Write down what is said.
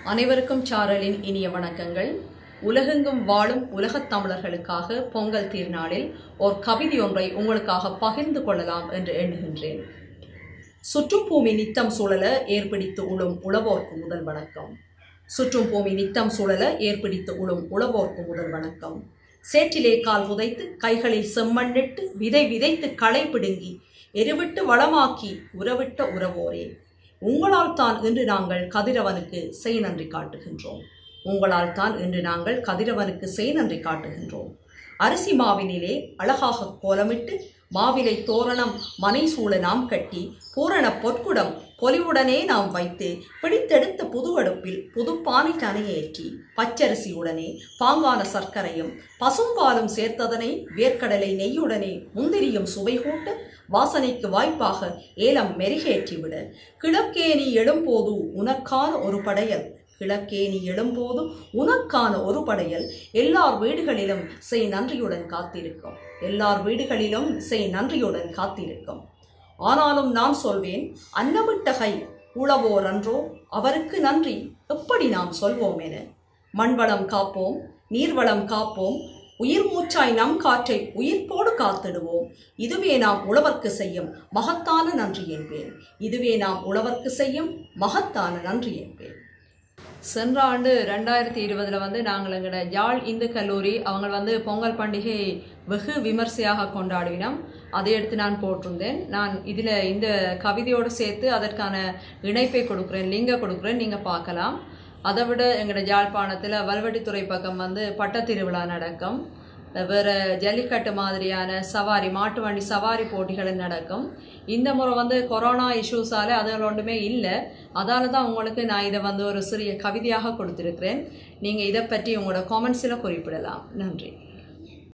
அனைவருக்கும் சாரலின் இனிய வணக்கங்கள் உலகெங்கும் வாழும் உலகத் தமிழர்களுக்காக பொங்கல் திருநாளில் ஒரு கவிதை ஒன்றை உங்களுக்காக பகிர்ந்து கொள்ளலாம் என்று எண்ணுகின்றேன் சுற்றும் பூமி நித்தம் சுழல ஏற்படுத்தி உழும் உழவோர்க்கு முதல் வணக்கம் சுற்றும் பூமி நித்தம் சுழல ஏற்படுத்தி உழும் உழவோர்க்கு முதல் வணக்கம் சேற்றிலே கால் புதைத்து கைகளில் செம்மண்ணிட்டு விதை விதைத்து களை பிடுங்கி எருவிட்டு வளமாக்கி உறவிட்ட உறவோரே உங்களால் தான் இன்று நாங்கள் கதிரவனுக்கு செய் நன்றி காட்டுகின்றோம் உங்களால் தான் இன்று நாங்கள் கதிரவனுக்கு செய் நன்றி காட்டுகின்றோம் அரிசி மாவினிலே அழகாக கோலமிட்டு மாவிலை தோரணம் மனை சூழ நாம் கட்டி பூரண பொற்குடம் பொலிவுடனே நாம் வைத்து பிடித்தெடுத்த புது அடுப்பில் புதுப்பானை தனையேற்றி பச்சரிசியுடனே பாங்கான சர்க்கரையும் பசும்பாலும் சேர்த்ததனை வேர்க்கடலை நெய்யுடனே முந்திரியும் சுவை கூட்ட வாசனைக்கு வாய்ப்பாக ஏலம் மெருகேற்றிவிட கிழக்கே நீ எழும்போது உனக்கான ஒரு படையல் கிழக்கே நீ எழும்போது உனக்கான ஒரு படையல் எல்லார் வீடுகளிலும் செய் நன்றியுடன் காத்திருக்கும் எல்லார் வீடுகளிலும் செய் நன்றியுடன் காத்திருக்கும் ஆனாலும் நான் சொல்வேன் அன்னமிட்ட கை உழவோர் அன்றோ அவருக்கு நன்றி எப்படி நாம் சொல்வோம் என மண்வளம் காப்போம் நீர்வளம் காப்போம் உயிர் மூச்சாய் நம் காற்றை உயிர்ப்போடு காத்திடுவோம் இதுவே நாம் உழவர்க்கு செய்யும் மகத்தான நன்றி என்பேன் இதுவே நாம் உழவர்க்கு செய்யும் மகத்தான நன்றி என்பேன் சென்ற ஆண்டு ரெண்டாயிரத்தி இருபதில் வந்து நாங்கள் எங்களோட யாழ் இந்து கல்லூரி அவங்க வந்து பொங்கல் பண்டிகை வெகு விமர்சையாக கொண்டாடினோம் அதை எடுத்து நான் போட்டிருந்தேன் நான் இதில் இந்த கவிதையோடு சேர்த்து அதற்கான இணைப்பை கொடுக்குறேன் லிங்க கொடுக்குறேன் நீங்கள் பார்க்கலாம் அதை விட எங்களோட யாழ்ப்பாணத்தில் வல்வெட்டித்துறை பக்கம் வந்து பட்டத்திருவிழா நடக்கும் வேறு ஜல்லிக்கட்டு மாதிரியான சவாரி மாட்டு வண்டி சவாரி போட்டிகள் நடக்கும் இந்த முறை வந்து கொரோனா இஷ்யூஸால் அதில் ஒன்றுமே இல்லை அதால தான் உங்களுக்கு நான் இதை வந்து ஒரு சிறிய கவிதையாக கொடுத்துருக்கிறேன் நீங்கள் இதை பற்றி உங்களோட காமெண்ட்ஸில் குறிப்பிடலாம் நன்றி